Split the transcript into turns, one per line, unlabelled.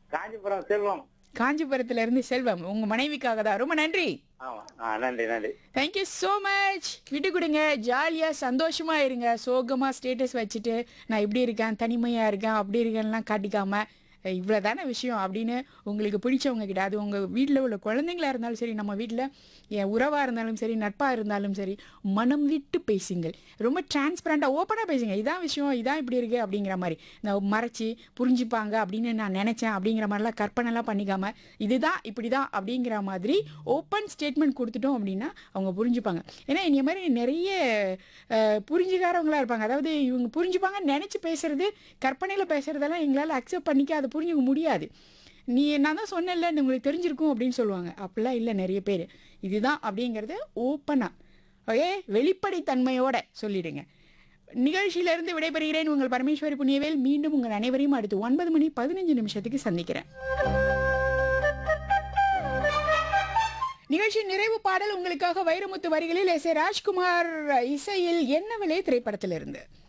காஞ்சிபுரம் செல்வம்
காஞ்சிபுரத்துல இருந்து செல்வம் உங்க மனைவிக்காக தான் ரொம்ப நன்றி
ஆமா ஆ நன்றி நன்றி
தேங்க்யூ ஸோ மச் விட்டு கொடுங்க ஜாலியாக சந்தோஷமா இருங்க சோகமாக ஸ்டேட்டஸ் வச்சுட்டு நான் இப்படி இருக்கேன் தனிமையாக இருக்கேன் அப்படி இருக்கேன்லாம் காட்டிக்காம இவ்வளோ தானே விஷயம் அப்படின்னு உங்களுக்கு பிடிச்சவங்க கிட்ட அது உங்கள் வீட்டில் உள்ள குழந்தைங்களா இருந்தாலும் சரி நம்ம வீட்டில் என் உறவாக இருந்தாலும் சரி நட்பாக இருந்தாலும் சரி மனம் விட்டு பேசுங்கள் ரொம்ப டிரான்ஸ்பரண்ட்டாக ஓப்பனாக பேசுங்க இதான் விஷயம் இதான் இப்படி இருக்குது அப்படிங்கிற மாதிரி நான் மறைச்சி புரிஞ்சுப்பாங்க அப்படின்னு நான் நினச்சேன் அப்படிங்கிற மாதிரிலாம் கற்பனைலாம் பண்ணிக்காம இதுதான் இப்படி தான் அப்படிங்கிற மாதிரி ஓப்பன் ஸ்டேட்மெண்ட் கொடுத்துட்டோம் அப்படின்னா அவங்க புரிஞ்சுப்பாங்க ஏன்னா இந்த மாதிரி நிறைய அஹ், புரிஞ்சுக்காரவங்களா இருப்பாங்க அதாவது இவங்க புரிஞ்சுப்பாங்கன்னு நினச்சி பேசுறது கற்பனையில் பேசுறதெல்லாம் எங்களால் அக்செப்ட் பண்ணிக்க அதை புரிஞ்சுக்க முடியாது நீ நான் தான் சொன்னேன்ல உங்களுக்கு தெரிஞ்சிருக்கும் அப்படின்னு சொல்லுவாங்க அப்படிலாம் இல்லை நிறைய பேர் இதுதான் அப்படிங்கிறது ஓப்பனாக ஓகே வெளிப்படைத்தன்மையோட சொல்லிடுங்க நிகழ்ச்சியிலிருந்து விடைபெறுகிறேன் உங்கள் பரமேஸ்வரி புண்ணியவேல் மீண்டும் உங்கள் அனைவரையும் அடுத்து ஒன்பது மணி பதினஞ்சு நிமிஷத்துக்கு சந்திக்கிறேன் நிகழ்ச்சி நிறைவு பாடல் உங்களுக்காக வைரமுத்து வரிகளில் எஸ் ஏ ராஜ்குமார் இசையில் என்ன விலை திரைப்படத்திலிருந்து